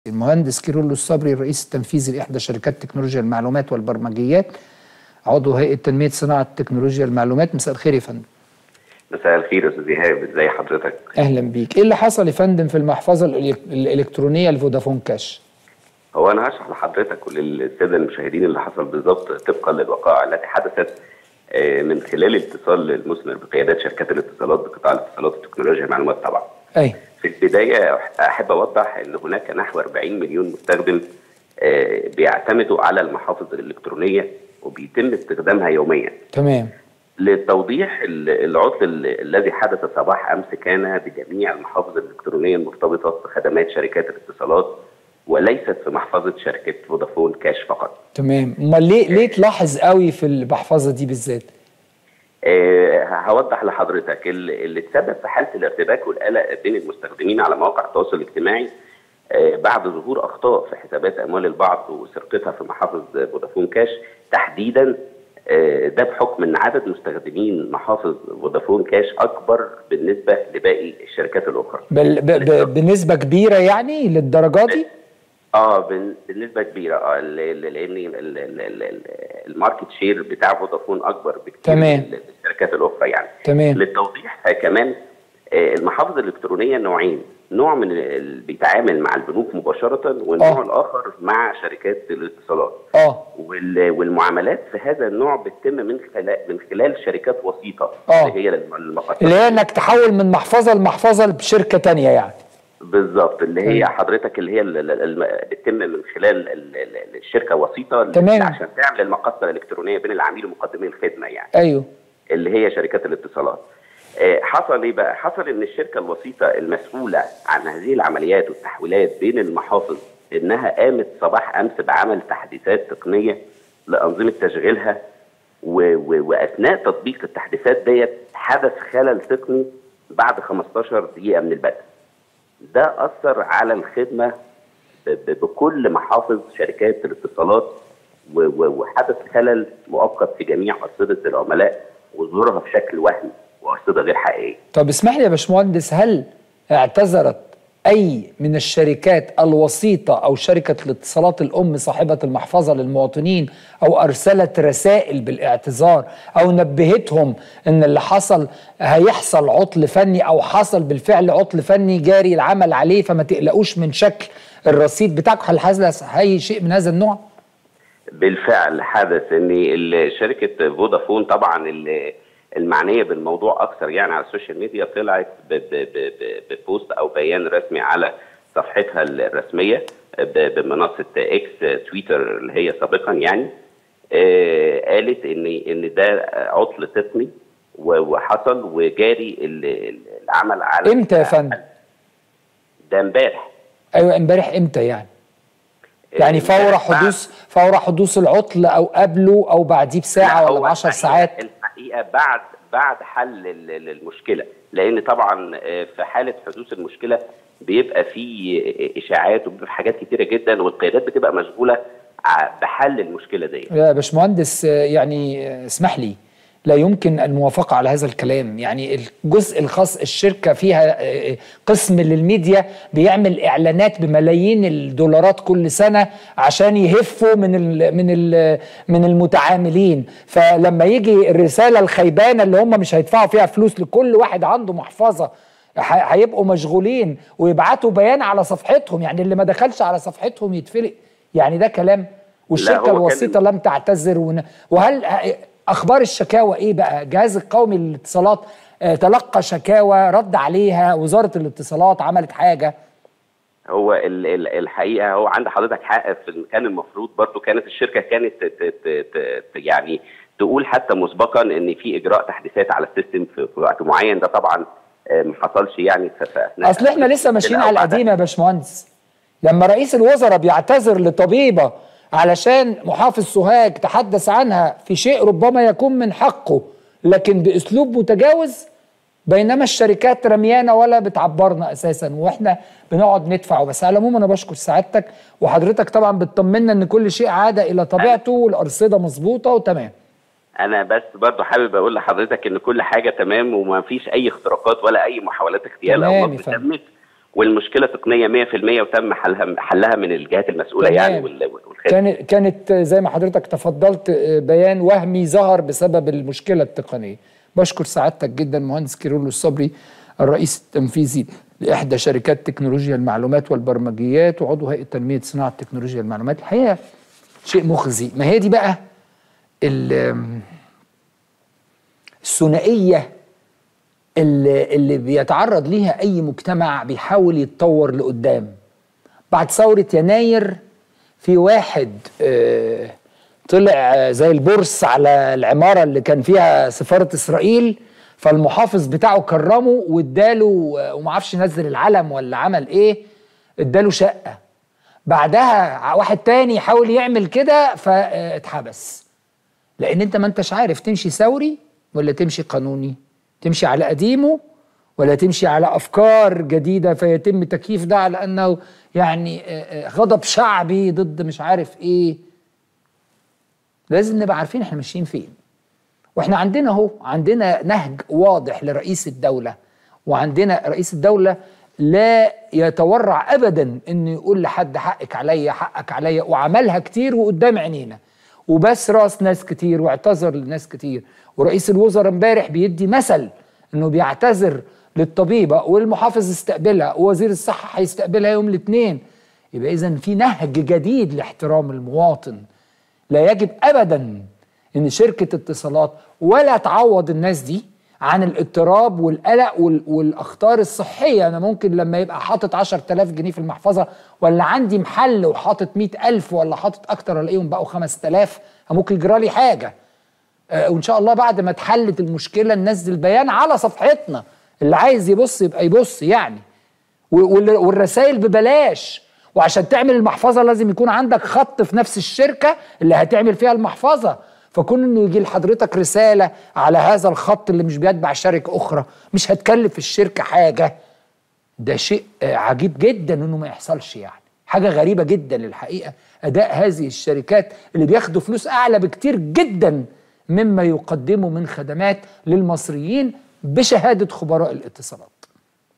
المهندس كيرولو الصبري الرئيس التنفيذي لإحدى شركات تكنولوجيا المعلومات والبرمجيات عضو هيئة تنمية صناعة تكنولوجيا المعلومات مساء الخير يا فندم مساء الخير يا استاذ ايهاب ازي حضرتك أهلا بيك إيه اللي حصل يا فندم في المحفظة الإلك- الإلكترونية لفودافون كاش هو انا هشرح لحضرتك وللساده المشاهدين اللي حصل بالظبط طبقا للوقائع التي حدثت آه، من خلال اتصال المثمر بقيادات شركات الاتصالات بقطاع الاتصالات وتكنولوجيا المعلومات طبعا أي في البدايه احب اوضح ان هناك نحو 40 مليون مستخدم آه، بيعتمدوا على المحافظ الالكترونيه وبيتم استخدامها يوميا تمام للتوضيح ال- العطل ال- الذي حدث صباح امس كان بجميع المحافظ الالكترونيه المرتبطه بخدمات شركات الاتصالات وليست في محفظه شركه فودافون كاش فقط. تمام أمال ليه ليه تلاحظ قوي في المحفظة دي بالذات أه هوضح لحضرتك ال- اللي تسبب في حاله الارتباك والقلق بين المستخدمين على مواقع التواصل الاجتماعي أه بعد ظهور اخطاء في حسابات اموال البعض وسرقتها في محافظ فودافون كاش تحديدا أه ده بحكم ان عدد مستخدمين محافظ فودافون كاش اكبر بالنسبه لباقي الشركات الاخرى. بل ب ب بنسبة كبيرة يعني للدرجة دي اه بن- بنسبه كبيره اه ل- ل- لان ال- ال- ال- ال- الماركت شير بتاع فودافون اكبر بكتير تمام. من الشركات الاخرى يعني تمام. للتوضيح آه، كمان آه، المحافظ الالكترونيه نوعين نوع من ال- بيتعامل مع البنوك مباشره والنوع آه. الاخر مع شركات الاتصالات اه وال- والمعاملات في هذا النوع بتتم من خلال من خلال شركات وسيطه آه. اللي هي الم- المقاطعات اللي هي انك تحول من محفظة لمحفظة بشركة تانية يعني بالظبط اللي هي مم. حضرتك اللي هي ال- ال- ال- بتتم من خلال ال- ال- الشركه وسيطه تمام. عشان تعمل المقاصه الالكترونيه بين العميل ومقدمي الخدمه يعني ايوه اللي هي شركات الاتصالات. آه، حصل ايه بقى؟ حصل ان الشركه الوسيطه المسؤوله عن هذه العمليات والتحويلات بين المحافظ انها قامت صباح امس بعمل تحديثات تقنيه لانظمه تشغيلها و و واثناء تطبيق التحديثات ديت حدث خلل تقني بعد 15 دقيقه من البدء. ده اثر على الخدمه ب- ب- بكل محافظ شركات الاتصالات و- و- وحدث خلل مؤقت في جميع ارصده العملاء وظهورها في شكل وهمي وارصده غير حقيقيه. طب اسمح لي يا باشمهندس هل اعتذرت اي من الشركات الوسيطه او شركه الاتصالات الام صاحبه المحفظه للمواطنين او ارسلت رسائل بالاعتذار او نبهتهم ان اللي حصل هيحصل عطل فني او حصل بالفعل عطل فني جاري العمل عليه فما تقلقوش من شكل الرصيد بتاعكم هل حدث اي شيء من هذا النوع؟ بالفعل حدث ان ال- شركه فودافون طبعا ال- المعنيه بالموضوع اكثر يعني على السوشيال ميديا طلعت ب- ب- ب- ب- ببوست او بيان رسمي على صفحتها الرسميه ب- بمنصه اكس تويتر اللي هي سابقا يعني آه، قالت ان ان ده عطل تقني و- وحصل وجاري ال- ال- العمل على امتى يا فندم؟ ده امبارح ايوه امبارح امتى يعني؟ يعني فور امبارح بعد- حدوث فور حدوث العطل او قبله او بعديه لا، بساعه هو ولا ب 10 الحقيقة- ساعات الحقيقه بعد بعد حل ال- ال- المشكله لان طبعا آه، في حاله حدوث المشكله بيبقى في اشاعات وبيبقى في حاجات كتيره جدا والقيادات بتبقى مشغوله ع- بحل المشكله دي يا باشمهندس آه، يعني آه، اسمح لي لا يمكن الموافقة على هذا الكلام يعني الجزء الخاص الشركة فيها آه، قسم للميديا بيعمل إعلانات بملايين الدولارات كل سنة عشان يهفوا من ال من ال من المتعاملين فلما يجي الرسالة الخيبانة اللي هم مش هيدفعوا فيها فلوس لكل واحد عنده محفظة ح- هيبقوا مشغولين ويبعتوا بيان على صفحتهم يعني اللي ما دخلش على صفحتهم يتفلق يعني ده كلام والشركه هو كان- الوسيطه لم تعتذر ون... وهل اخبار الشكاوى ايه بقى الجهاز القومي للاتصالات آه، تلقى شكاوى رد عليها وزاره الاتصالات عملت حاجه هو ال- ال- الحقيقه هو عند حضرتك حق في إن كان المفروض برضو كانت الشركه كانت ت- ت- ت- ت- يعني تقول حتى مسبقا ان في اجراء تحديثات على السيستم في في وقت معين ده طبعا آه، ما حصلش يعني في في اثناء اصل احنا لسه ماشيين أو على بعدها. القديم يا باشمهندس لما رئيس الوزراء بيعتذر لطبيبه علشان محافظ سوهاج تحدث عنها في شيء ربما يكون من حقه لكن باسلوب متجاوز بينما الشركات رميانه ولا بتعبرنا اساسا واحنا بنقعد ندفع بس على العموم انا بشكر سعادتك وحضرتك طبعا بتطمنا ان كل شيء عاد الى طبيعته والارصده مظبوطه وتمام انا بس برضو حابب اقول لحضرتك ان كل حاجه تمام وما فيش اي اختراقات ولا اي محاولات اغتيال او تمام يا نصب فندم. تمت والمشكله تقنيه 100% وتم حلها حلها من الجهات المسؤوله تمام. يعني وال- والخدمه كانت كانت زي ما حضرتك تفضلت بيان وهمي ظهر بسبب المشكله التقنيه بشكر سعادتك جدا مهندس كيرولو الصبري الرئيس التنفيذي لاحدى شركات تكنولوجيا المعلومات والبرمجيات وعضو هيئه تنميه صناعه تكنولوجيا المعلومات الحقيقه شيء مخزي ما هي دي بقى ال- الثنائيه اللي, اللي بيتعرض ليها اي مجتمع بيحاول يتطور لقدام بعد ثوره يناير في واحد آه، طلع آه، زي البورس على العماره اللي كان فيها سفاره اسرائيل فالمحافظ بتاعه كرمه واداله آه، ومعرفش نزل العلم ولا عمل ايه اداله شقه بعدها واحد تاني يحاول يعمل كده فاتحبس لان انت ما انتش عارف تمشي ثوري ولا تمشي قانوني تمشي على قديمه ولا تمشي على افكار جديده فيتم تكييف ده على انه يعني آه، آه، غضب شعبي ضد مش عارف ايه لازم نبقى عارفين احنا ماشيين فين واحنا عندنا اهو عندنا نهج واضح لرئيس الدوله وعندنا رئيس الدوله لا يتورع ابدا انه يقول لحد حقك عليا حقك عليا وعملها كتير وقدام عينينا وبس راس ناس كتير واعتذر لناس كتير ورئيس الوزراء امبارح بيدي مثل انه بيعتذر للطبيبه والمحافظ استقبلها ووزير الصحه هيستقبلها يوم الاثنين يبقى اذا في نهج جديد لاحترام المواطن لا يجب ابدا ان شركه اتصالات ولا تعوض الناس دي عن الاضطراب والقلق وال- والاخطار الصحيه انا ممكن لما يبقى حاطط 10000 جنيه في المحفظه ولا عندي محل وحاطط 100000 ولا حاطط اكتر الاقيهم بقوا 5000 ممكن يجرى لي حاجه آه، وان شاء الله بعد ما اتحلت المشكله ننزل بيان على صفحتنا اللي عايز يبص يبقى يبص يعني والرسائل ببلاش وعشان تعمل المحفظه لازم يكون عندك خط في نفس الشركه اللي هتعمل فيها المحفظه فكون انه يجي لحضرتك رساله على هذا الخط اللي مش بيتبع شركه اخرى مش هتكلف الشركه حاجه ده شيء آه، عجيب جدا انه ما يحصلش يعني حاجه غريبه جدا الحقيقه اداء هذه الشركات اللي بياخدوا فلوس اعلى بكتير جدا مما يقدموا من خدمات للمصريين بشهاده خبراء الاتصالات